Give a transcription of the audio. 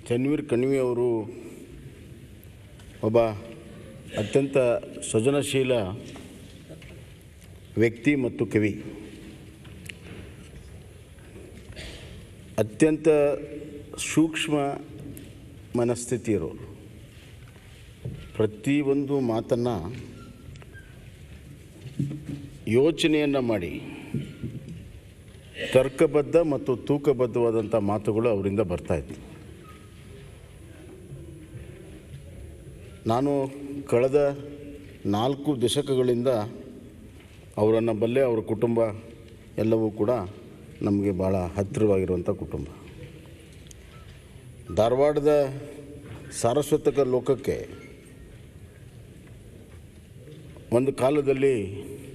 ತನ್ವೀರ್ ಕಣ್ವಿ ಅವರು ಒಬ್ಬ ಅತ್ಯಂತ ಸೃಜನಶೀಲ ವ್ಯಕ್ತಿ ಮತ್ತು ಕವಿ ಅತ್ಯಂತ ಸೂಕ್ಷ್ಮ ಮನಸ್ಥಿತಿಯವರು ಪ್ರತಿಯೊಂದು ಮಾತನ್ನು ಯೋಚನೆಯನ್ನು ಮಾಡಿ ತರ್ಕಬದ್ಧ ಮತ್ತು ತೂಕಬದ್ಧವಾದಂಥ ಮಾತುಗಳು ಅವರಿಂದ ಬರ್ತಾಯಿತ್ತು ನಾನು ಕಳೆದ ನಾಲ್ಕು ದಶಕಗಳಿಂದ ಅವರನ್ನು ಬಲ್ಲೆ ಅವರ ಕುಟುಂಬ ಎಲ್ಲವೂ ಕೂಡ ನಮಗೆ ಭಾಳ ಹತ್ತಿರವಾಗಿರುವಂಥ ಕುಟುಂಬ ಧಾರವಾಡದ ಸಾರಸ್ವತಕ ಲೋಕಕ್ಕೆ ಒಂದು ಕಾಲದಲ್ಲಿ